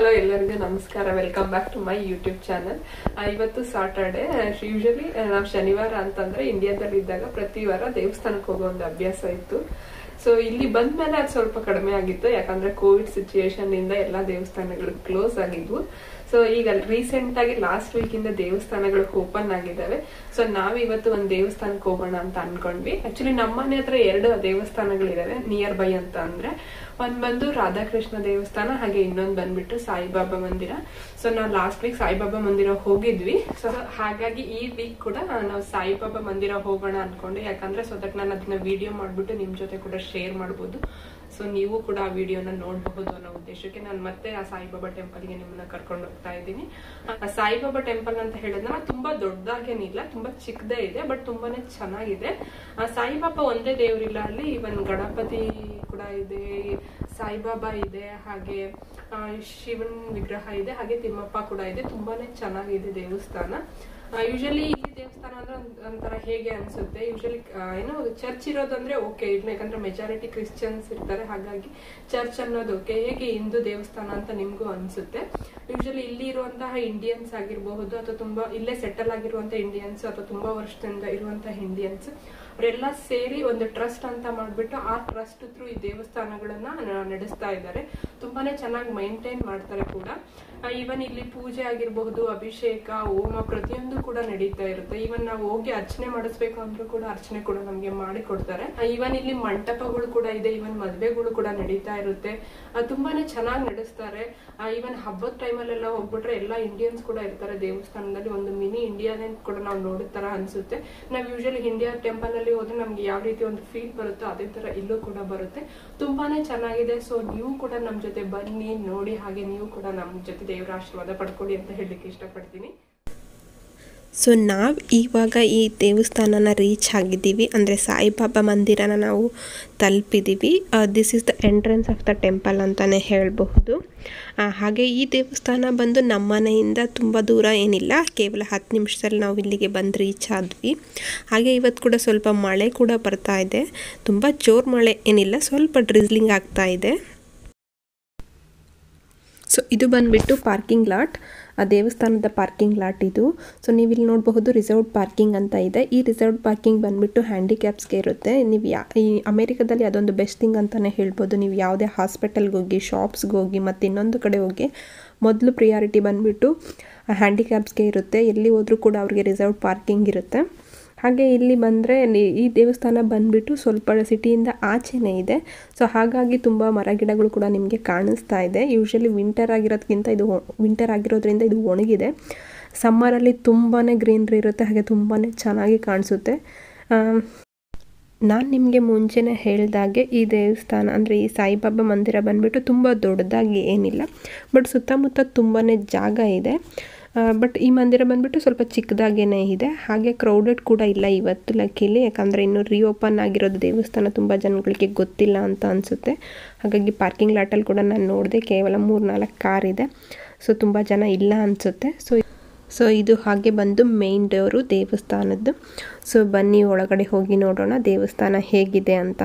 ಎಲ್ಲರಿಗೂ ನಮಸ್ಕಾರ welcome back to my YouTube channel ಇವತ್ತು ಸಾಟರ್ಡೆ ಯೂಶಲಿ ನಾವು ಶನಿವಾರ ಅಂತಂದ್ರೆ ಇಂಡಿಯಾದಲ್ಲಿ ಇದ್ದಾಗ ಪ್ರತಿ ವಾರ ದೇವಸ್ಥಾನಕ್ಕೆ ಹೋಗೋ ಒಂದು ಅಭ್ಯಾಸ ಇತ್ತು ಸೊ ಇಲ್ಲಿ ಬಂದ್ಮೇಲೆ ಅದು ಸ್ವಲ್ಪ ಕಡಿಮೆ ಆಗಿತ್ತು ಯಾಕಂದ್ರೆ ಕೋವಿಡ್ ಸಿಚುಯೇಷನ್ ಇಂದ ಎಲ್ಲಾ ದೇವಸ್ಥಾನಗಳು ಕ್ಲೋಸ್ ಆಗಿದ್ವು ಸೊ ಈಗ ರೀಸೆಂಟ್ ಆಗಿ ಲಾಸ್ಟ್ ವೀಕ್ ಇಂದ ದೇವಸ್ಥಾನಗಳು ಓಪನ್ ಆಗಿದ್ದಾವೆ ಸೊ ನಾವ್ ಇವತ್ತು ಒಂದ್ ದೇವಸ್ಥಾನಕ್ಕೆ ಹೋಗೋಣ ಅಂತ ಅನ್ಕೊಂಡ್ವಿ ಆಕ್ಚುಲಿ ನಮ್ಮ ಮನೆ ಹತ್ರ ಎರಡು ದೇವಸ್ಥಾನಗಳಿದಾವೆ ನಿಯರ್ ಬೈ ಅಂತ ಅಂದ್ರೆ ಒಂದ್ ಬಂದು ರಾಧಾಕೃಷ್ಣ ದೇವಸ್ಥಾನ ಹಾಗೆ ಇನ್ನೊಂದ್ ಬಂದ್ಬಿಟ್ಟು ಸಾಯಿಬಾಬಾ ಮಂದಿರ ಸೊ ನಾವು ಲಾಸ್ಟ್ ವೀಕ್ ಸಾಯಿಬಾಬಾ ಮಂದಿರ ಹೋಗಿದ್ವಿ ಸೊ ಹಾಗಾಗಿ ಈ ವೀಕ್ ಕೂಡ ನಾವು ಸಾಯಿಬಾಬಾ ಮಂದಿರ ಹೋಗೋಣ ಅನ್ಕೊಂಡೆ ಯಾಕಂದ್ರೆ ಸೊ ದಟ್ ನಾನು ಅದನ್ನ ವಿಡಿಯೋ ಮಾಡ್ಬಿಟ್ಟು ನಿಮ್ ಜೊತೆ ಕೂಡ ಶೇರ್ ಮಾಡ್ಬೋದು ಸೊ ನೀವು ಕೂಡ ಆ ವಿಡಿಯೋನ ನೋಡಬಹುದು ಅನ್ನೋ ಉದ್ದೇಶಕ್ಕೆ ನಾನು ಮತ್ತೆ ಆ ಸಾಯಿಬಾಬಾ ಟೆಂಪಲ್ಗೆ ನಿಮ್ಮನ್ನ ಕರ್ಕೊಂಡು ಹೋಗ್ತಾ ಇದ್ದೀನಿ ಆ ಸಾಯಿಬಾಬಾ ಟೆಂಪಲ್ ಅಂತ ಹೇಳಿದ್ರೆ ತುಂಬಾ ದೊಡ್ಡದಾಗೇನಿಲ್ಲ ತುಂಬಾ ಚಿಕ್ಕದೇ ಇದೆ ಬಟ್ ತುಂಬಾನೇ ಚೆನ್ನಾಗಿದೆ ಆ ಸಾಯಿಬಾಬಾ ಒಂದೇ ದೇವರಿಲ್ಲ ಅಲ್ಲಿ ಇವನ್ ಗಣಪತಿ ಕೂಡ ಇದೆ ಸಾಯಿಬಾಬಾ ಇದೆ ಹಾಗೆ ಆ, ಶಿವನ್ ವಿಗ್ರಹ ಇದೆ ಹಾಗೆ ತಿಮ್ಮಪ್ಪ ಕೂಡ ಇದೆ ತುಂಬಾನೇ ಚೆನ್ನಾಗಿದೆ ದೇವಸ್ಥಾನ ಯೂಶಲಿ ಈ ದೇವಸ್ಥಾನ ಅಂದ್ರೆ ಒಂದ್- ಒಂಥರ ಹೇಗೆ ಅನ್ಸುತ್ತೆ ಯೂಶಲಿ ಏನೋ ಚರ್ಚ್ ಇರೋದಂದ್ರೆ ಓಕೆ ಇಲ್ಲ ಯಾಕಂದ್ರೆ ಮೆಜಾರಿಟಿ ಕ್ರಿಶ್ಚಿಯನ್ಸ್ ಇರ್ತಾರೆ ಹಾಗಾಗಿ ಚರ್ಚ್ ಅನ್ನೋದು ಓಕೆ ಹೇಗೆ ಹಿಂದೂ ದೇವಸ್ಥಾನ ಅಂತ ನಿಮ್ಗೂ ಅನ್ಸುತ್ತೆ ಯೂಶಲಿ ಇಲ್ಲಿ ಇರುವಂತಹ ಇಂಡಿಯನ್ಸ್ ಆಗಿರಬಹುದು ಅಥವಾ ತುಂಬಾ ಇಲ್ಲೇ ಸೆಟಲ್ ಆಗಿರುವಂತಹ ಇಂಡಿಯನ್ಸ್ ಅಥವಾ ತುಂಬಾ ವರ್ಷದಿಂದ ಇರುವಂತಹ ಇಂಡಿಯನ್ಸ್ ಅವರೆಲ್ಲ ಸೇರಿ ಒಂದು ಟ್ರಸ್ಟ್ ಅಂತ ಮಾಡ್ಬಿಟ್ಟು ಆ ಟ್ರಸ್ಟ್ ಥ್ರೂ ಈ ದೇವಸ್ಥಾನಗಳನ್ನ ನ- ನಡೆಸ್ತಾ ಇದ್ದಾರೆ ತುಂಬಾನೇ ಚೆನ್ನಾಗಿ ಮೈಂಟೈನ್ ಮಾಡ್ತಾರೆ ಕೂಡ ಈವನ್ ಇಲ್ಲಿ ಪೂಜೆ ಆಗಿರಬಹುದು ಅಭಿಷೇಕ ಹೋಮ ಪ್ರತಿಯೊಂದು ಕೂಡ ನಡೀತಾ ಇರುತ್ತೆ ಈವನ್ ನಾವು ಹೋಗಿ ಅರ್ಚನೆ ಮಾಡಿಸ್ಬೇಕು ಅಂದ್ರೂ ಕೂಡ ಅರ್ಚನೆ ಕೂಡ ನಮ್ಗೆ ಮಾಡಿ ಕೊಡ್ತಾರೆ ಈವನ್ ಇಲ್ಲಿ ಮಂಟಪಗಳು ಕೂಡ ಇದೆ ಈವನ್ ಮದ್ವೆಗಳು ಕೂಡ ನಡೀತಾ ಇರುತ್ತೆ ಆ, ತುಂಬಾನೇ ಚೆನ್ನಾಗಿ ನಡೆಸ್ತಾರೆ ಈವನ್ ಹಬ್ಬದ ಟೈಮಲ್ಲೆಲ್ಲ ಹೋಗ್ಬಿಟ್ರೆ ಎಲ್ಲ ಇಂಡಿಯನ್ಸ್ ಕೂಡ ಇರ್ತಾರೆ ದೇವಸ್ಥಾನದಲ್ಲಿ ಒಂದು ಮಿನಿ ಇಂಡಿಯಾನೇ ಕೂಡ ನಾವು ನೋಡೋ ತರ ಅನ್ಸುತ್ತೆ ನಾವ್ ಯೂಶಲಿ ಇಂಡಿಯಾ ಟೆಂಪಲ್ ಅಲ್ಲಿ ಹೋದ್ರೆ ನಮ್ಗೆ ಯಾವ ರೀತಿ ಒಂದು ಫೀಲ್ ಬರುತ್ತೋ ಅದೇ ತರ ಇಲ್ಲೂ ಕೂಡ ಬರುತ್ತೆ ತುಂಬಾನೇ ಚೆನ್ನಾಗಿದೆ ಸೊ ನೀವು ಕೂಡ ನಮ್ ಜೊತೆ ಬನ್ನಿ ನೋಡಿ ಹಾಗೆ ನೀವು ಕೂಡ ನಮ್ ಜೊತೆ ದೇವರ ಆಶೀರ್ವಾದ ಪಡ್ಕೊಳ್ಳಿ ಅಂತ ಹೇಳಲಿಕ್ಕೆ ಇಷ್ಟಪಡ್ತೀನಿ ಸೊ ನಾವು ಇವಾಗ ಈ ದೇವಸ್ಥಾನನ ರೀಚ್ ಆಗಿದ್ದೀವಿ ಅಂದರೆ ಸಾಯಿಬಾಬಾ ಮಂದಿರನ ನಾವು ತಲುಪಿದ್ದೀವಿ this is the entrance of the temple ಅಂತಲೇ ಹೇಳಬಹುದು ಆ, ಹಾಗೆ ಈ ದೇವಸ್ಥಾನ ಬಂದು ನಮ್ಮ ಮನೆಯಿಂದ ತುಂಬ ದೂರ ಏನಿಲ್ಲ ಕೇವಲ ಹತ್ತು ನಿಮಿಷದಲ್ಲಿ ನಾವು ಇಲ್ಲಿಗೆ ಬಂದು ರೀಚ್ ಆದ್ವಿ ಹಾಗೆ ಇವತ್ತು ಕೂಡ ಸ್ವಲ್ಪ ಮಳೆ ಕೂಡ ಬರ್ತಾ ಇದೆ ತುಂಬ ಜೋರು ಮಳೆ ಏನಿಲ್ಲ ಸ್ವಲ್ಪ ಡ್ರಿಸ್ಲಿಂಗ್ ಆಗ್ತಾ ಇದೆ ಸೊ ಇದು ಬಂದುಬಿಟ್ಟು ಪಾರ್ಕಿಂಗ್ ಲಾಟ್ ಆ ದೇವಸ್ಥಾನದ ಪಾರ್ಕಿಂಗ್ ಲಾಟ್ ಇದು ಸೊ ನೀವು ಇಲ್ಲಿ ನೋಡಬಹುದು ರಿಸರ್ವ್ಡ್ ಪಾರ್ಕಿಂಗ್ ಅಂತ ಇದೆ ಈ ರಿಸರ್ವ್ಡ್ ಪಾರ್ಕಿಂಗ್ ಬಂದುಬಿಟ್ಟು ಹ್ಯಾಂಡಿಕ್ಯಾಪ್ಸ್ಗೆ ಇರುತ್ತೆ ನೀವು ಯಾ ಈ ಅಮೇರಿಕಾದಲ್ಲಿ ಅದೊಂದು ಬೆಸ್ಟ್ ಥಿಂಗ್ ಅಂತಲೇ ಹೇಳ್ಬೋದು ನೀವು ಯಾವುದೇ ಹಾಸ್ಪಿಟಲ್ಗೆ ಹೋಗಿ ಶಾಪ್ಸ್ಗೆ ಹೋಗಿ ಮತ್ತು ಇನ್ನೊಂದು ಕಡೆ ಹೋಗಿ ಮೊದಲು ಪ್ರಿಯಾರಿಟಿ ಬಂದುಬಿಟ್ಟು ಹ್ಯಾಂಡಿಕ್ಯಾಪ್ಸ್ಗೆ ಇರುತ್ತೆ ಎಲ್ಲಿ ಹೋದರೂ ಕೂಡ ಅವ್ರಿಗೆ ರಿಸರ್ವ್ಡ್ ಪಾರ್ಕಿಂಗ್ ಇರುತ್ತೆ ಹಾಗೆ ಇಲ್ಲಿ ಬಂದರೆ ಈ ದೇವಸ್ಥಾನ ಬಂದುಬಿಟ್ಟು ಸ್ವಲ್ಪ ಸಿಟಿಯಿಂದ ಆಚೆನೇ ಇದೆ ಸೊ ಹಾಗಾಗಿ ತುಂಬ ಮರಗಿಡಗಳು ಕೂಡ ನಿಮಗೆ ಕಾಣಿಸ್ತಾ ಇದೆ ಯೂಶಲಿ ವಿಂಟರ್ ಆಗಿರೋದ್ಕಿಂತ ಇದು ವಿಂಟರ್ ಆಗಿರೋದ್ರಿಂದ ಇದು ಒಣಗಿದೆ ಸಮ್ಮರಲ್ಲಿ ತುಂಬಾ ಗ್ರೀನ್ರಿ ಇರುತ್ತೆ ಹಾಗೆ ತುಂಬಾ ಚೆನ್ನಾಗಿ ಕಾಣಿಸುತ್ತೆ ನಾನು ನಿಮಗೆ ಮುಂಚೆನೇ ಹೇಳಿದಾಗೆ ಈ ದೇವಸ್ಥಾನ ಅಂದರೆ ಈ ಸಾಯಿಬಾಬಾ ಮಂದಿರ ಬಂದುಬಿಟ್ಟು ತುಂಬ ದೊಡ್ಡದಾಗಿ ಏನಿಲ್ಲ ಬಟ್ ಸುತ್ತಮುತ್ತ ತುಂಬಾ ಜಾಗ ಇದೆ ಬಟ್ ಈ ಮಂದಿರ ಬಂದುಬಿಟ್ಟು ಸ್ವಲ್ಪ ಚಿಕ್ಕದಾಗೇ ಇದೆ ಹಾಗೆ ಕ್ರೌಡೆಡ್ ಕೂಡ ಇಲ್ಲ ಇವತ್ತು ಲಕ್ಕಿಲಿ ಯಾಕಂದರೆ ಇನ್ನು ರೀಓಪನ್ ಆಗಿರೋದು ದೇವಸ್ಥಾನ ತುಂಬ ಜನಗಳಿಗೆ ಗೊತ್ತಿಲ್ಲ ಅಂತ ಅನಿಸುತ್ತೆ ಹಾಗಾಗಿ ಪಾರ್ಕಿಂಗ್ ಲಾಟಲ್ಲಿ ಕೂಡ ನಾನು ನೋಡಿದೆ ಕೇವಲ ಮೂರು ನಾಲ್ಕು ಕಾರ್ ಇದೆ ಸೊ ತುಂಬ ಜನ ಇಲ್ಲ ಅನಿಸುತ್ತೆ ಸೊ ಸೊ ಇದು ಹಾಗೆ ಬಂದು ಮೇನ್ ಡೋರು ದೇವಸ್ಥಾನದ್ದು ಸೊ ಬನ್ನಿ ಒಳಗಡೆ ಹೋಗಿ ನೋಡೋಣ ದೇವಸ್ಥಾನ ಹೇಗಿದೆ ಅಂತ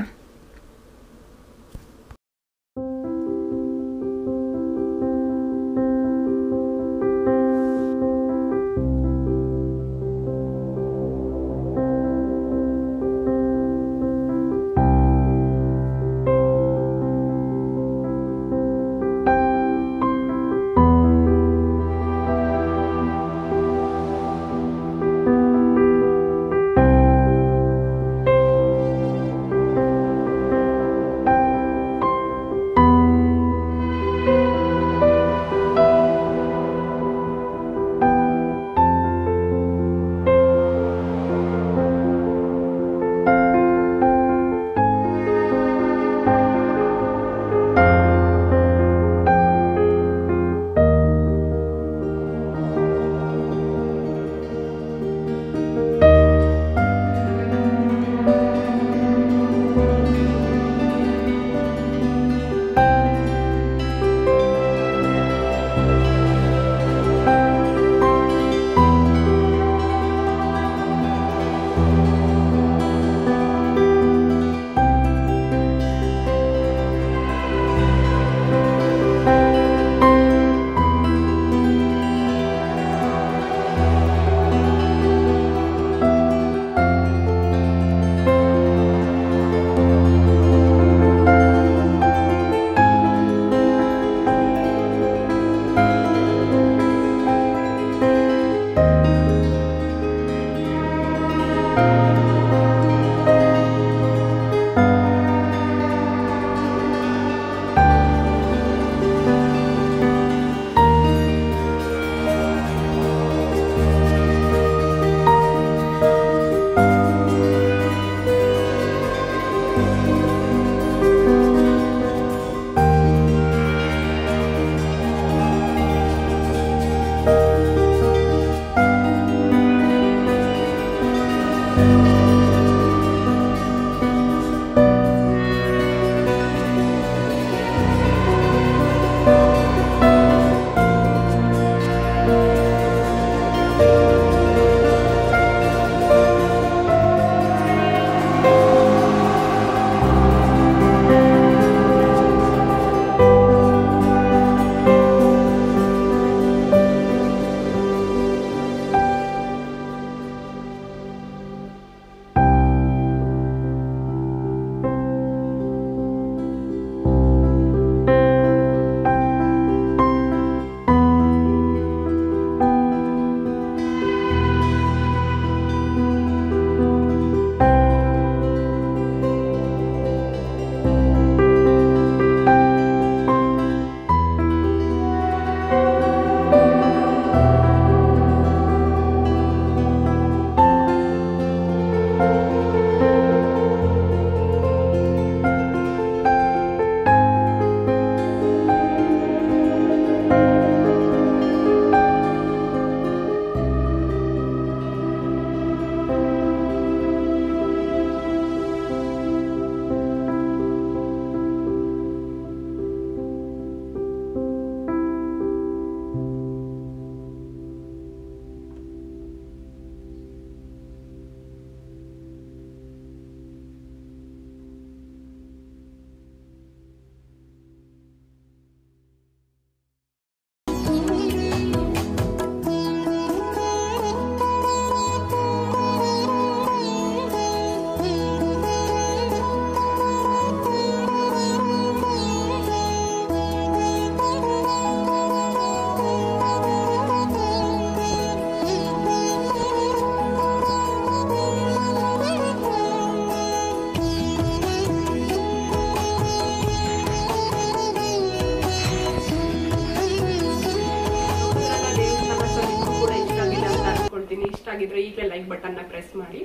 ಆಗಿದ್ರೆ ಈಗಲೇ ಲೈಕ್ ಬಟನ್ನ ಪ್ರೆಸ್ ಮಾಡಿ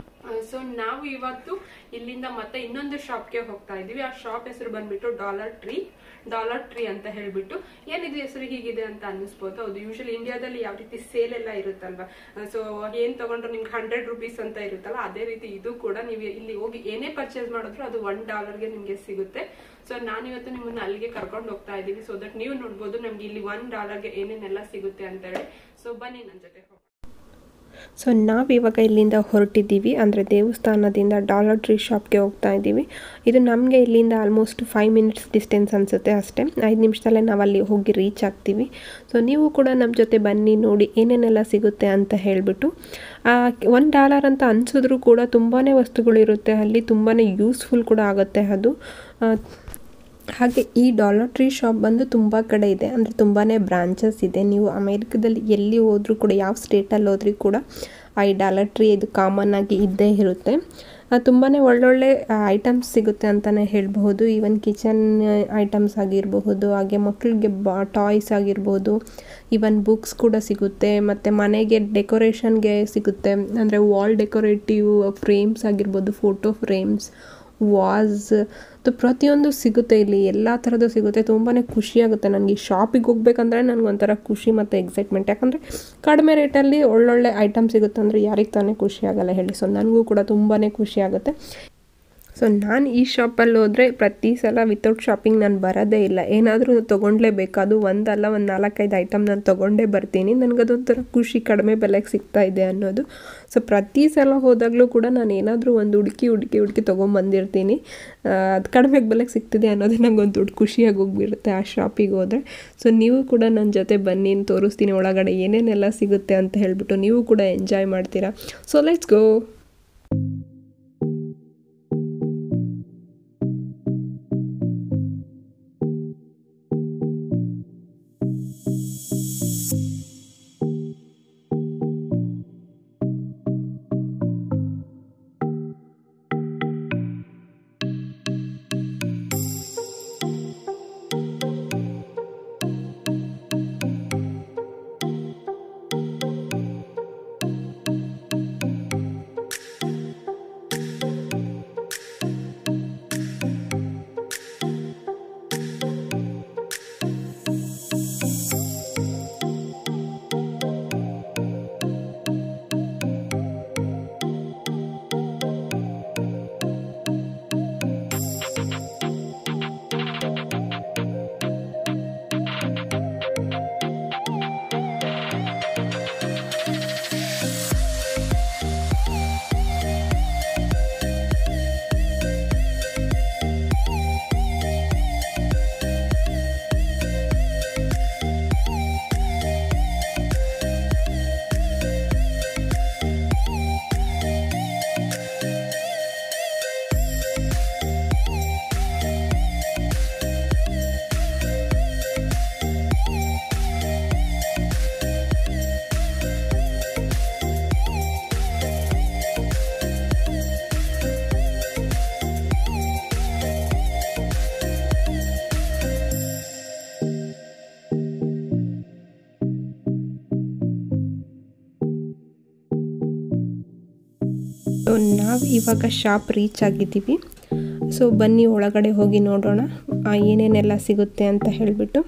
ಸೊ ನಾವು ಇವತ್ತು ಇಲ್ಲಿಂದ ಮತ್ತೆ ಇನ್ನೊಂದು ಶಾಪ್ಗೆ ಹೋಗ್ತಾ ಇದೀವಿ ಆ ಶಾಪ್ ಹೆಸರು ಬಂದ್ಬಿಟ್ಟು ಡಾಲರ್ ಟ್ರೀ ಡಾಲರ್ ಟ್ರೀ ಅಂತ ಹೇಳ್ಬಿಟ್ಟು ಏನಿದು ಹೆಸರು ಹೀಗಿದೆ ಅಂತ ಅನ್ನಿಸ್ಬೋದು ಹೌದು ಯೂಶಲಿ ಇಂಡಿಯಾದಲ್ಲಿ ಯಾವ ರೀತಿ ಸೇಲ್ ಎಲ್ಲ ಇರುತ್ತಲ್ವಾ ಸೊ ಏನ್ ತಗೊಂಡ್ರು ನಿಮ್ಗೆ ಹಂಡ್ರೆಡ್ ರುಪೀಸ್ ಅಂತ ಇರುತ್ತಲ್ಲ ಅದೇ ರೀತಿ ಇದು ಕೂಡ ನೀವು ಇಲ್ಲಿ ಹೋಗಿ ಏನೇ ಪರ್ಚೇಸ್ ಮಾಡಿದ್ರು ಅದು ಒನ್ ಡಾಲರ್ಗೆ ನಿಮ್ಗೆ ಸಿಗುತ್ತೆ ಸೊ ನಾನಿವತ್ತು ನಿಮ್ಮನ್ನ ಅಲ್ಲಿಗೆ ಕರ್ಕೊಂಡು ಹೋಗ್ತಾ ಇದ್ದೀವಿ ಸೊ ದಟ್ ನೀವು ನೋಡ್ಬೋದು ನಮ್ಗೆ ಇಲ್ಲಿ ಒನ್ ಡಾಲರ್ಗೆ ಏನೇನೆಲ್ಲ ಸಿಗುತ್ತೆ ಅಂತ ಹೇಳಿ ಸೊ ಬನ್ನಿ ನನ್ನ ಜೊತೆ ಹೋಗೋಣ ಸೊ ನಾವಿವಾಗ ಇಲ್ಲಿಂದ ಹೊರಟಿದ್ದೀವಿ ಅಂದರೆ ದೇವಸ್ಥಾನದಿಂದ ಡಾಲರ್ ಟ್ರೀ ಶಾಪ್ಗೆ ಹೋಗ್ತಾ ಇದ್ದೀವಿ ಇದು ನಮಗೆ ಇಲ್ಲಿಂದ ಆಲ್ಮೋಸ್ಟ್ ಫೈವ್ ಮಿನಿಟ್ಸ್ ಡಿಸ್ಟೆನ್ಸ್ ಅನಿಸುತ್ತೆ ಅಷ್ಟೇ ಐದು ನಿಮಿಷದಲ್ಲೇ ನಾವು ಅಲ್ಲಿ ಹೋಗಿ ರೀಚ್ ಆಗ್ತೀವಿ ಸೊ ನೀವು ಕೂಡ ನಮ್ಮ ಜೊತೆ ಬನ್ನಿ ನೋಡಿ ಏನೇನೆಲ್ಲ ಸಿಗುತ್ತೆ ಅಂತ ಹೇಳಿಬಿಟ್ಟು ಒನ್ ಡಾಲರ್ ಅಂತ ಅನಿಸಿದ್ರು ಕೂಡ ತುಂಬಾ ವಸ್ತುಗಳಿರುತ್ತೆ ಅಲ್ಲಿ ತುಂಬಾ ಯೂಸ್ಫುಲ್ ಕೂಡ ಆಗುತ್ತೆ ಅದು ಆ, ಹಾಗೆ ಈ ಡಾಲರ್ ಟ್ರೀ ಶಾಪ್ ಬಂದು ತುಂಬ ಕಡೆ ಇದೆ ಅಂದರೆ ತುಂಬಾ ಬ್ರಾಂಚಸ್ ಇದೆ ನೀವು ಅಮೇರಿಕದಲ್ಲಿ ಎಲ್ಲಿ ಹೋದರೂ ಕೂಡ ಯಾವ ಸ್ಟೇಟಲ್ಲಿ ಹೋದ್ರೂ ಕೂಡ ಆ ಈ ಡಾಲರ್ ಟ್ರೀ ಇದು ಕಾಮನ್ ಆಗಿ ಇದ್ದೇ ಇರುತ್ತೆ ತುಂಬಾ ಒಳ್ಳೊಳ್ಳೆ ಐಟಮ್ಸ್ ಸಿಗುತ್ತೆ ಅಂತಲೇ ಹೇಳಬಹುದು ಈವನ್ ಕಿಚನ್ ಐಟಮ್ಸ್ ಆಗಿರಬಹುದು ಹಾಗೆ ಮಕ್ಕಳಿಗೆ ಬಾ ಟಾಯ್ಸ್ ಆಗಿರ್ಬೋದು ಈವನ್ ಬುಕ್ಸ್ ಕೂಡ ಸಿಗುತ್ತೆ ಮತ್ತು ಮನೆಗೆ ಡೆಕೋರೇಷನ್ಗೆ ಸಿಗುತ್ತೆ ಅಂದರೆ ವಾಲ್ ಡೆಕೋರೇಟಿವ್ ಫ್ರೇಮ್ಸ್ ಆಗಿರ್ಬೋದು ಫೋಟೋ ಫ್ರೇಮ್ಸ್ ವಾಸ್ ಪ್ರತಿಯೊಂದು ಸಿಗುತ್ತೆ ಇಲ್ಲಿ ಎಲ್ಲ ಥರದ್ದು ಸಿಗುತ್ತೆ ತುಂಬಾ ಖುಷಿಯಾಗುತ್ತೆ ನನಗೆ ಈ ಶಾಪಿಗೆ ಹೋಗ್ಬೇಕಂದ್ರೆ ನನಗೊಂಥರ ಖುಷಿ ಮತ್ತು ಎಕ್ಸೈಟ್ಮೆಂಟ್ ಯಾಕಂದರೆ ಕಡಿಮೆ ರೇಟಲ್ಲಿ ಒಳ್ಳೊಳ್ಳೆ ಐಟಮ್ ಸಿಗುತ್ತೆ ಅಂದರೆ ಯಾರಿಗೆ ತಾನೇ ಖುಷಿ ಆಗಲ್ಲ ಹೇಳಿ ಸೊ ನನಗೂ ಕೂಡ ತುಂಬಾ ಖುಷಿ ಆಗುತ್ತೆ ಸೊ ನಾನು ಈ ಶಾಪಲ್ಲಿ ಹೋದರೆ ಪ್ರತಿ ಸಲ ವಿತೌಟ್ ಶಾಪಿಂಗ್ ನಾನು ಬರೋದೇ ಇಲ್ಲ ಏನಾದರೂ ತೊಗೊಂಡ್ಲೇಬೇಕು ಅದು ಒಂದಲ್ಲ ಒಂದು ನಾಲ್ಕೈದು ಐಟಮ್ ನಾನು ತೊಗೊಂಡೇ ಬರ್ತೀನಿ ನನಗದೊಂಥರ ಖುಷಿ ಕಡಿಮೆ ಬೆಲೆಗೆ ಸಿಗ್ತಾ ಇದೆ ಅನ್ನೋದು ಸೊ ಪ್ರತಿ ಸಲ ಹೋದಾಗಲೂ ಕೂಡ ನಾನು ಏನಾದರೂ ಒಂದು ಹುಡುಕಿ ಹುಡುಕಿ ಹುಡುಕಿ ತೊಗೊಂಬಂದಿರ್ತೀನಿ ಅದು ಕಡಿಮೆ ಬೆಲೆಗೆ ಸಿಗ್ತಿದೆ ಅನ್ನೋದೇ ನಂಗೆ ಒಂದು ದೊಡ್ಡ ಖುಷಿಯಾಗಿ ಹೋಗ್ಬಿಡುತ್ತೆ ಆ ಶಾಪಿಗೆ ಹೋದರೆ ಸೊ ನೀವು ಕೂಡ ನನ್ನ ಜೊತೆ ಬನ್ನಿ ತೋರಿಸ್ತೀನಿ ಒಳಗಡೆ ಏನೇನೆಲ್ಲ ಸಿಗುತ್ತೆ ಅಂತ ಹೇಳಿಬಿಟ್ಟು ನೀವು ಕೂಡ ಎಂಜಾಯ್ ಮಾಡ್ತೀರಾ ಸೊ ಲೆಟ್ಸ್ ಗೋ ನಾವು ಇವಾಗ ಶಾಪ್ ರೀಚ್ ಆಗಿದ್ದೀವಿ ಸೊ ಬನ್ನಿ ಒಳಗಡೆ ಹೋಗಿ ನೋಡೋಣ ಏನೇನೆಲ್ಲ ಸಿಗುತ್ತೆ ಅಂತ ಹೇಳಿಬಿಟ್ಟು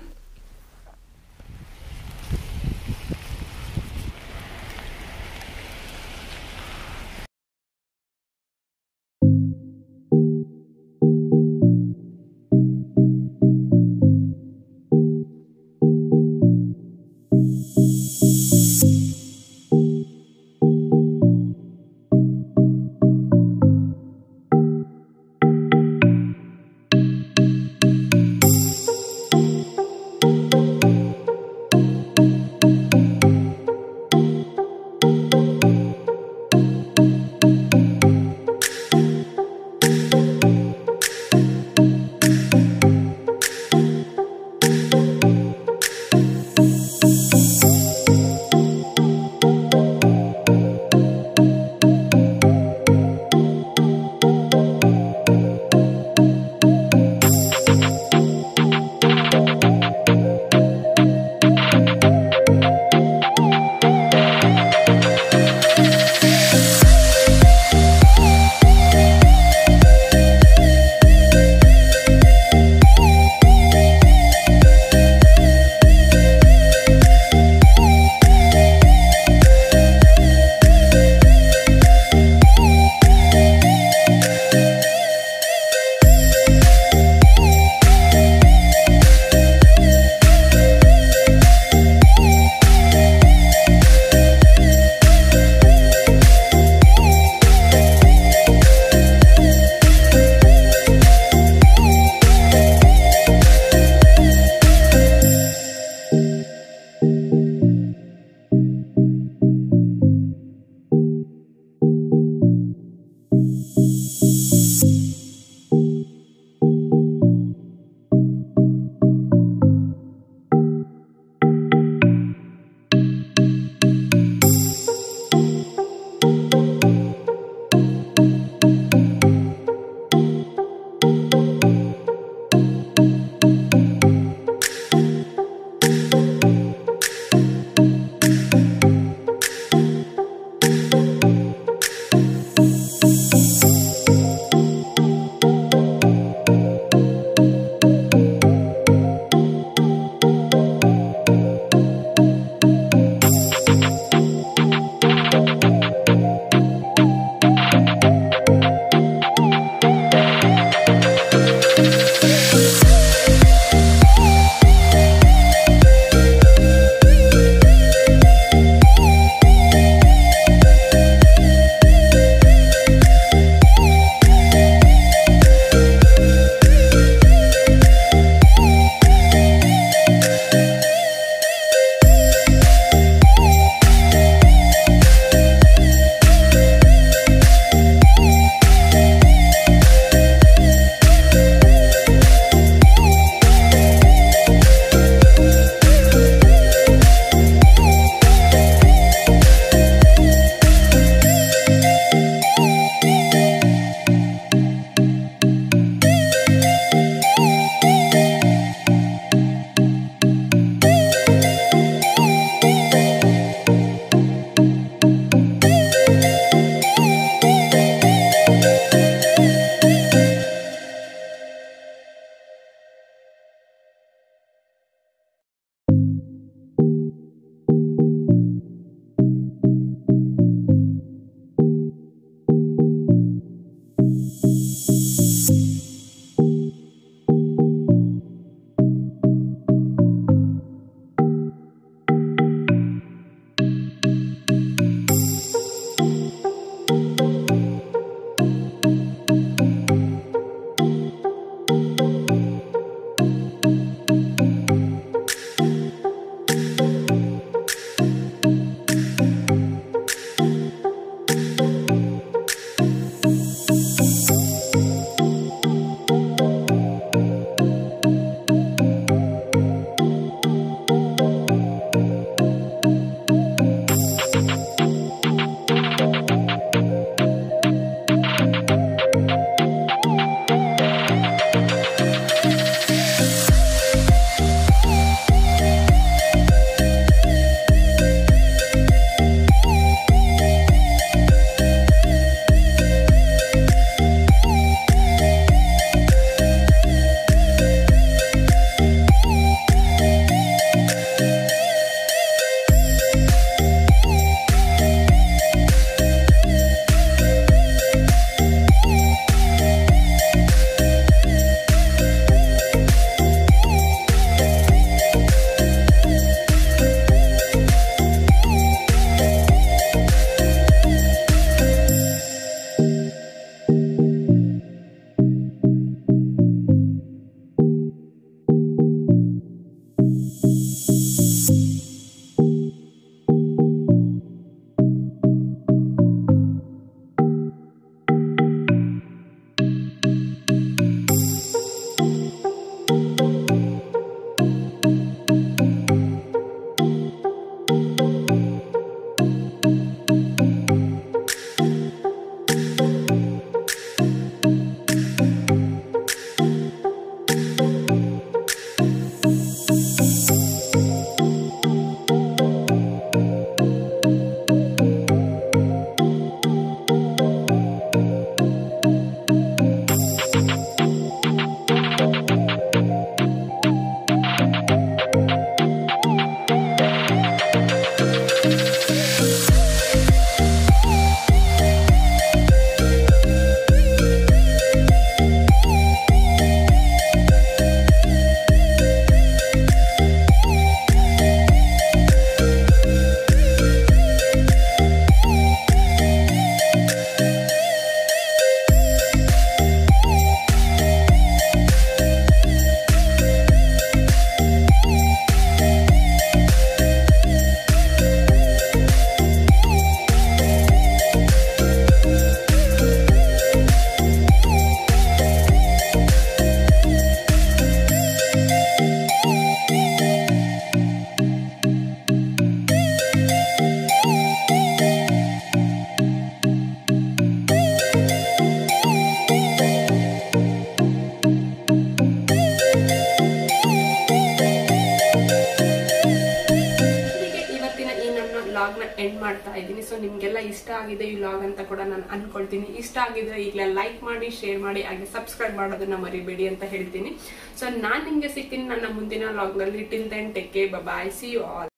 ಇದ್ದೀನಿ ಸೊ ನಿಮ್ಗೆಲ್ಲ ಇಷ್ಟ ಆಗಿದೆ ಈ ಲಾಗ್ ಅಂತ ಕೂಡ ನಾನು ಅನ್ಕೊಳ್ತೀನಿ ಇಷ್ಟ ಆಗಿದ್ರೆ ಈಗಲೇ ಲೈಕ್ ಮಾಡಿ ಶೇರ್ ಮಾಡಿ ಹಾಗೆ ಸಬ್ಸ್ಕ್ರೈಬ್ ಮಾಡೋದನ್ನ ಮರಿಬೇಡಿ ಅಂತ ಹೇಳ್ತೀನಿ ಸೊ ನಾನ್ ನಿಮ್ಗೆ ಸಿಗ್ತೀನಿ ನನ್ನ ಮುಂದಿನ ಲಾಗ್ ನಲ್ಲಿ till then tech boy see you all